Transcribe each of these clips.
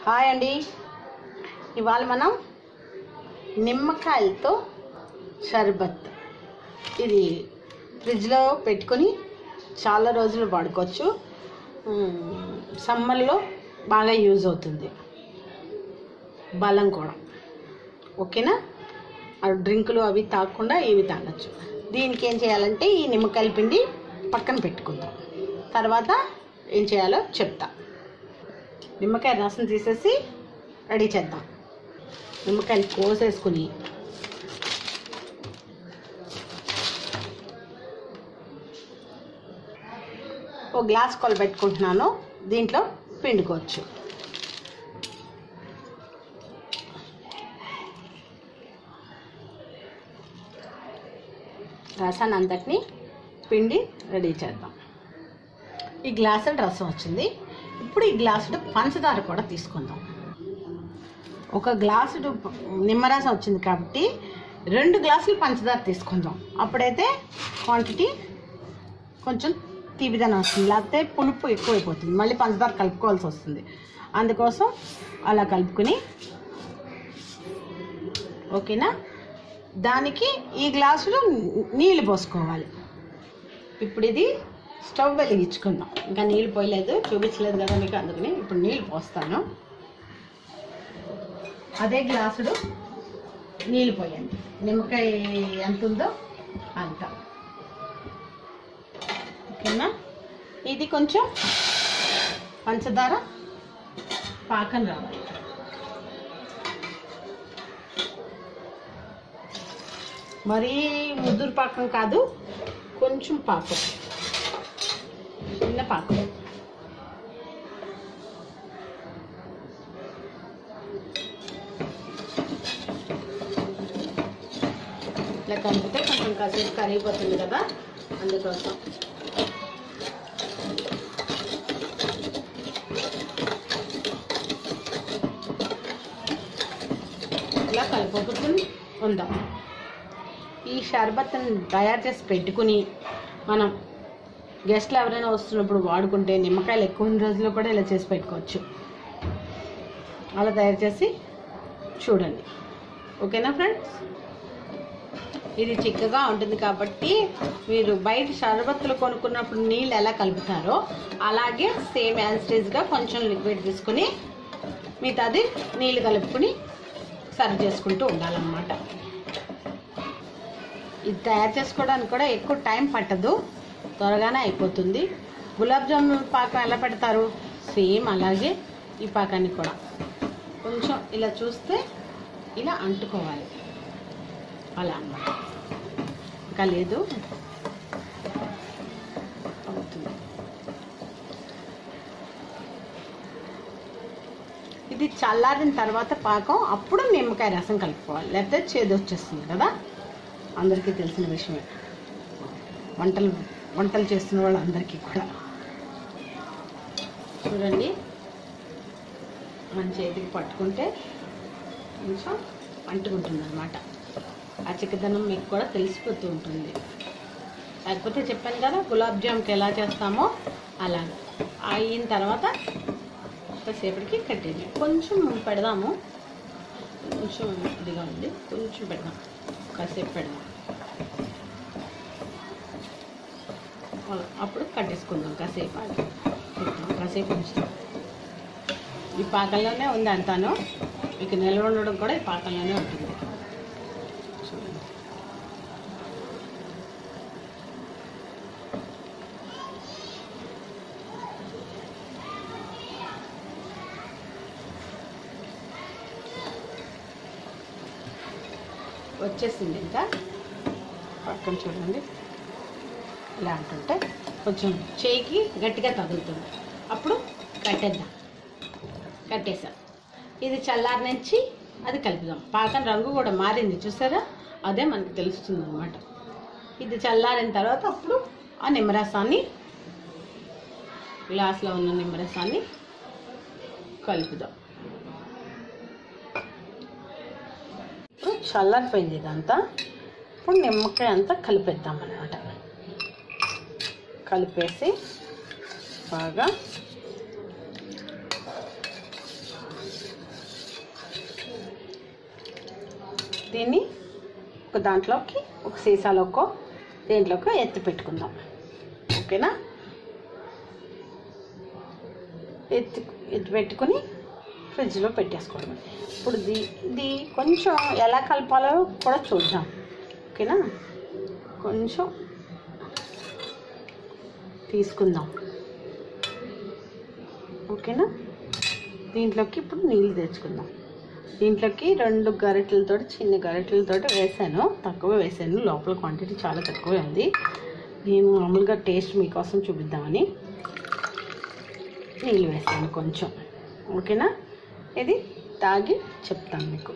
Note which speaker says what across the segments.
Speaker 1: Hi అండి ఇవాళ మనం నిమ్మకాయలతో షర్బత్ ఇది ఫ్రిడ్జ్లో పెట్టుకొని చాలా రోజులు వాడుకోవచ్చు మ్మ్, సమ్మర్లో బాగా యూజ్ అవుతుంది బలం కూడా ఓకేనా ఆ డ్రింకులు అవి తాగకుండా ఇవి తాగొచ్చు దీనికి ఏం చేయాలంటే ఈ నిమ్మకాయల పిండి పక్కన పెట్టుకుందాం తర్వాత ఏం చేయాలో చెప్తా నిమ్మకాయ రసం తీసేసి రెడీ చేద్దాం నిమ్మకాయలు కోసేసుకుని ఓ గ్లాస్ కొల పెట్టుకుంటున్నాను దీంట్లో పిండుకోవచ్చు రసాన్ని అంతటిని పిండి రెడీ చేద్దాం ఈ గ్లాసుడు రసం వచ్చింది ఇప్పుడు ఈ గ్లాసుడు పంచదార కూడా తీసుకుందాం ఒక గ్లాసుడు నిమ్మరసం వచ్చింది కాబట్టి రెండు గ్లాసులు పంచదార తీసుకుందాం అప్పుడైతే క్వాంటిటీ కొంచెం తీపిదనం వస్తుంది లేకపోతే పులుపు ఎక్కువైపోతుంది మళ్ళీ పంచదార కలుపుకోవాల్సి వస్తుంది అందుకోసం అలా కలుపుకుని ఓకేనా దానికి ఈ గ్లాసులో నీళ్ళు పోసుకోవాలి ఇప్పుడు ఇది స్టవ్ వెలిగించుకుందాం ఇంకా నీళ్ళు పోయలేదు చూపించలేదు కదా మీకు అందుకని ఇప్పుడు నీళ్ళు పోస్తాను అదే గ్లాసుడు నీళ్ళు పోయండి నిమ్మకాయ ఎంత ఉందో అంత ఓకేనా ఇది కొంచెం పంచదార పాకం రావాలి మరీ ముదురు పాకం కాదు కొంచెం పాకం చిన్న పాకం ఇలా కలిపితే కొంచెం కాసేపు కరిగిపోతుంది కదా అందుకోసం ఇలా కలుపుకుంటుంది ఉందాం ఈ షర్బత్ని తయారు చేసి పెట్టుకుని మనం గెస్ట్లు ఎవరైనా వస్తున్నప్పుడు వాడుకుంటే నిమ్మకాయలు ఎక్కువ ఉన్న రోజుల్లో కూడా ఇలా చేసి పెట్టుకోవచ్చు అలా తయారు చేసి చూడండి ఓకేనా ఫ్రెండ్స్ ఇది చిక్కగా ఉంటుంది కాబట్టి మీరు బయట షర్బత్తులు కొనుక్కున్నప్పుడు నీళ్ళు ఎలా కలుపుతారో అలాగే సేమ్ యాన్స్టేజ్గా కొంచెం లిక్విడ్ తీసుకుని మిగతాది నీళ్ళు కలుపుకుని సర్వ్ చేసుకుంటూ ఉండాలన్నమాట ఇది తయారు చేసుకోవడానికి కూడా ఎక్కువ టైం పట్టదు త్వరగానే అయిపోతుంది గులాబ్ జామున్ పాకం ఎలా పెడతారు సేమ్ అలాగే ఈ పాకాన్ని కూడా కొంచెం ఇలా చూస్తే ఇలా అంటుకోవాలి అలా అన్నమాట ఇంకా లేదు అవుతుంది ఇది చల్లారిన తర్వాత పాకం అప్పుడు నిమ్మకాయ రసం కలుపుకోవాలి లేకపోతే చేదు వచ్చేస్తుంది కదా అందరికీ తెలిసిన విషయమే వంటలు వంటలు చేస్తున్న వాళ్ళందరికీ కూడా చూడండి మన చేతికి పట్టుకుంటే కొంచెం అంటుకుంటుంది అనమాట ఆ చిక్కదనం మీకు కూడా తెలిసిపోతూ ఉంటుంది లేకపోతే చెప్పాను కదా గులాబ్ జామ్కి ఎలా చేస్తామో అలాగా అయిన తర్వాత కాసేపటికి కట్టేది కొంచెం పెడదాము కొంచెం ఇదిగా ఉంది కొంచెం పెడదాం కాసేపు పెడదాం అలా అప్పుడు కట్టేసుకుందాం కాసేపు ఆగి. పెడతాం కాసేపు ఉంచుతాం ఈ పాకంలోనే ఉంది అంతాను మీకు నిల్వ ఉండడం కూడా ఈ పాకంలోనే ఉంటుంది చూడండి వచ్చేసింది ఇంకా పక్కన చూడండి ఇలా అంటుంటే కొంచెం చేయికి గట్టిగా తగులుతుంది అప్పుడు కట్టేద్దాం కట్టేసాం ఇది చల్లారి నుంచి అది కలుపుదాం పాకం రంగు కూడా మారింది చూసారా అదే మనకు తెలుస్తుంది అనమాట ఇది చల్లారిన తర్వాత అప్పుడు ఆ నిమ్మరసాన్ని గ్లాస్లో ఉన్న నిమ్మరసాన్ని కలుపుదాం ఇప్పుడు చల్లారిపోయింది ఇదంతా ఇప్పుడు నిమ్మకాయ అంతా కలిపేద్దాం అనమాట కలిపేసి బాగా దీన్ని ఒక దాంట్లోకి ఒక సీసాలోకో దేంట్లోకో ఎత్తి పెట్టుకుందాం ఓకేనా ఎత్తి ఎత్తి పెట్టుకుని ఫ్రిడ్జ్లో పెట్టేసుకోవడం ఇప్పుడు ఇది ఇది కొంచెం ఎలా కలపాలో కూడా చూద్దాం ఓకేనా కొంచెం తీసుకుందాం ఓకేనా దీంట్లోకి ఇప్పుడు నీళ్ళు తెచ్చుకుందాం దీంట్లోకి రెండు గరిటెలతో చిన్న గరిటెలతో వేసాను తక్కువ వేసాను లోపల క్వాంటిటీ చాలా తక్కువే ఉంది నేను మామూలుగా టేస్ట్ మీకోసం చూపిద్దామని నీళ్ళు వేసాను కొంచెం ఓకేనా ఇది తాగి చెప్తాను మీకు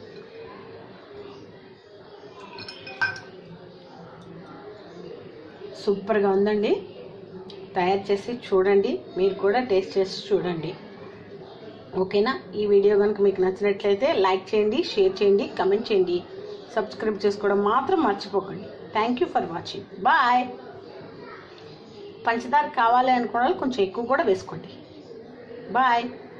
Speaker 1: సూపర్గా ఉందండి తయారు చేసి చూడండి మీరు కూడా టేస్ట్ చేసి చూడండి ఓకేనా ఈ వీడియో కనుక మీకు నచ్చినట్లయితే లైక్ చేయండి షేర్ చేయండి కమెంట్ చేయండి సబ్స్క్రైబ్ చేసుకోవడం మాత్రం మర్చిపోకండి thank you for watching bye పంచదార కావాలి అనుకున్న వాళ్ళు కొంచెం ఎక్కువ కూడా వేసుకోండి బాయ్